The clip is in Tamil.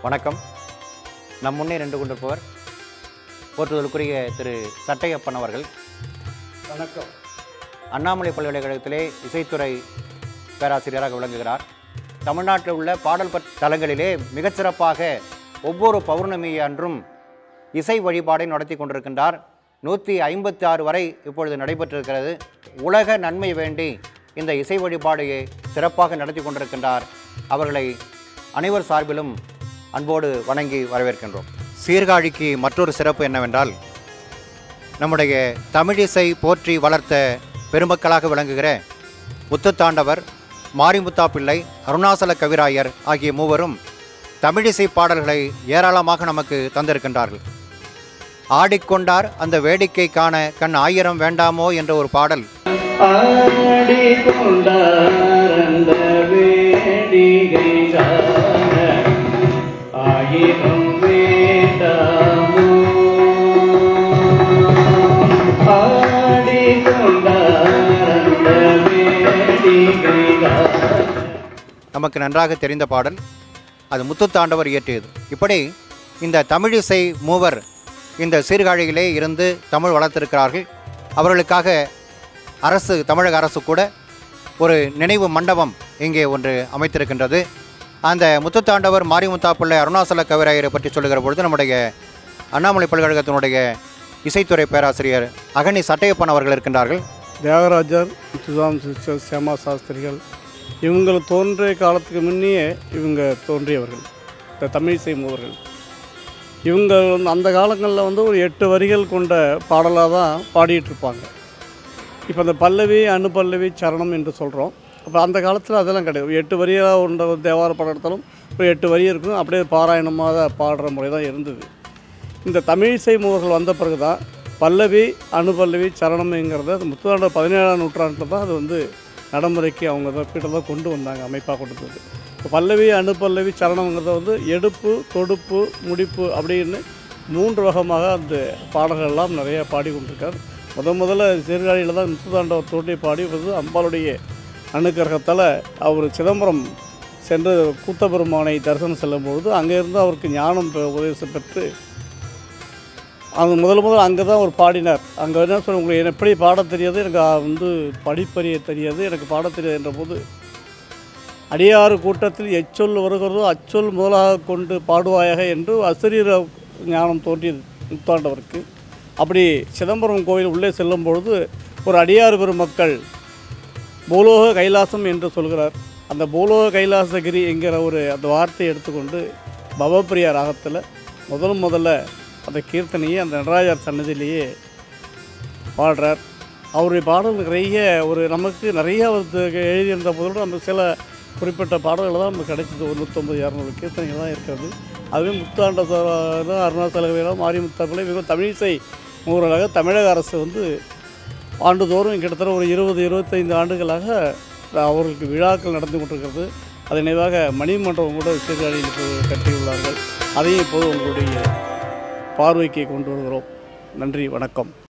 வணக்கம் நம் முன்னே நின்று கொண்டிருப்பவர் போற்றுதலுக்குரிய திரு சட்டையப்பன் அவர்கள் வணக்கம் அண்ணாமலை பல்கலைக்கழகத்திலே இசைத்துறை பேராசிரியராக விளங்குகிறார் தமிழ்நாட்டில் உள்ள பாடல் பட் தலங்களிலே மிகச்சிறப்பாக ஒவ்வொரு பௌர்ணமி அன்றும் இசை வழிபாடை நடத்தி கொண்டிருக்கின்றார் நூற்றி ஐம்பத்தி ஆறு வரை இப்பொழுது நடைபெற்றிருக்கிறது உலக நன்மை வேண்டி இந்த இசை வழிபாடையை சிறப்பாக நடத்தி கொண்டிருக்கின்றார் அவர்களை அனைவர் சார்பிலும் அன்போடு வணங்கி வரவேற்கின்றோம் சீர்காழிக்கு மற்றொரு சிறப்பு என்னவென்றால் நம்முடைய தமிழிசை போற்றி வளர்த்த பெருமக்களாக விளங்குகிற முத்துத்தாண்டவர் மாரிமுத்தா பிள்ளை அருணாசல கவிராயர் ஆகிய மூவரும் தமிழிசை பாடல்களை ஏராளமாக நமக்கு தந்திருக்கின்றார்கள் ஆடிக்கொண்டார் அந்த வேடிக்கை காண கண் ஆயிரம் வேண்டாமோ என்ற ஒரு பாடல் ஆடி கொண்டாரந்த வேடிகை காண ஆயிரம் வேண்டாமோ ஆடி கொண்டாரந்த வேடிகை காண நமக்கு நன்றாக தெரிந்த பாடல் அது முத்துத்தாண்டவர் இயற்றியது இப்படி இந்த தமிழிசை மூவர் இந்த சீர்காழியிலே இருந்து தமிழ் வளர்த்திருக்கிறார்கள் அவர்களுக்காக அரசு தமிழக அரசு கூட ஒரு நினைவு மண்டபம் இங்கே ஒன்று அமைத்திருக்கின்றது அந்த முத்துத்தாண்டவர் மாரிமுத்தா பிள்ளை அருணாசல கவிராயரை பற்றி சொல்லுகிற பொழுது நம்முடைய அண்ணாமலை பல்கழகத்தினுடைய இசைத்துறை பேராசிரியர் அகனி சட்டையப்பன் அவர்கள் இருக்கின்றார்கள் தியாகராஜர் சுதாம் சிஸ்டர் சியாமா சாஸ்திரிகள் இவங்க தோன்றிய காலத்துக்கு முன்னையே இவங்க தோன்றியவர்கள் இந்த தமிழிசை மூவர்கள் இவங்க வந்து அந்த காலங்களில் வந்து ஒரு எட்டு வரிகள் கொண்ட பாடலாக தான் பாடிட்டு இருப்பாங்க இப்போ அந்த பல்லவி அனுபல்லவி சரணம் என்று சொல்கிறோம் அப்போ அந்த காலத்தில் அதெல்லாம் கிடையாது எட்டு வரியாக உண்ட ஒரு தேவார பாடம் எடுத்தாலும் ஒரு எட்டு வரி இருக்கும் அப்படியே பாராயணமாக பாடுற முறை தான் இருந்தது இந்த தமிழிசை மூவர்கள் வந்த பிறகு தான் பல்லவி அனுபல்லவி சரணம்ங்கிறத அது முத்தாண்ட பதினேழாம் நூற்றாண்டில் தான் அது வந்து நடைமுறைக்கு அவங்க தான் கிட்ட தான் கொண்டு வந்தாங்க அமைப்பாக கொண்டு வந்தது இப்போ பல்லவி அனுபல்லவி சரணம்ங்கிறத வந்து எடுப்பு தொடுப்பு முடிப்பு அப்படின்னு மூன்று வகமாக அந்த பாடல்கள்லாம் நிறைய பாடி கொண்டிருக்கார் முத முதல்ல சீர்காழியில் தான் முத்துதாண்டவர் தோட்டி பாடி வந்து அம்பாளுடைய அனுக்கிரகத்தால் அவர் சிதம்பரம் சென்று கூத்தபெருமானை தரிசனம் செல்லும் பொழுது அங்கேருந்து அவருக்கு ஞானம் பெ- உபதேசம் பெற்று அது முதல் முதல் அங்கே தான் ஒரு பாடினார் அங்கே என்ன சொல்ல உங்களுக்கு என்ன எப்படி பாடத் தெரியாது எனக்கு ஆ, வந்து படிப்பறிய தெரியாது எனக்கு பாடத் தெரியாது என்ற போது அடியாறு கூட்டத்தில் எச்சொல் வருகிறதோ அச்சொல் முதலாக கொண்டு பாடுவாயாக என்று அசரீர ஞானம் தோன்றியது முத்தாண்டவருக்கு அப்படி சிதம்பரம் கோயில் உள்ளே செல்லும் பொழுது ஒரு அடியார் பெருமக்கள் பூலோக கைலாசம் என்று சொல்கிறார் அந்த பூலோக கைலாசகிரி என்கிற ஒரு அந்த வார்த்தையை எடுத்துக்கொண்டு பவப்பிரியா ராகத்தில் முதல் முதல்ல அந்த கீர்த்தனையை அந்த நடராஜர் சன்னதியிலேயே பாடுறார் அவருடைய பாடல் நிறைய ஒரு நமக்கு நிறைய வந்து எழுதியிருந்த போதோடு நம்ம சில குறிப்பிட்ட பாடல்கள் தான் நமக்கு கிடைச்சது ஒரு நூற்றம்பது இரநூறு கீர்த்தனைகள் தான் இருக்கிறது அதுவே முத்தாண்ட சோழ அருணாச்சல வேலம் மாரிமுத்தாப்பிள்ளை மிக தமிழிசை ஊரலாக தமிழக அரசு வந்து ஆண்டுதோறும் கிட்டத்தட்ட ஒரு இருபது இருபத்தைந்து ஆண்டுகளாக அவர்களுக்கு விழாக்கள் நடந்து கொண்டிருக்கிறது அதன் நினைவாக மணிமண்டபம் கூட சீர்காழியில் இப்போது கட்டியுள்ளார்கள் அதையும் இப்போது உங்களுடைய பார்வைக்கு கொண்டு வருகிறோம் நன்றி வணக்கம்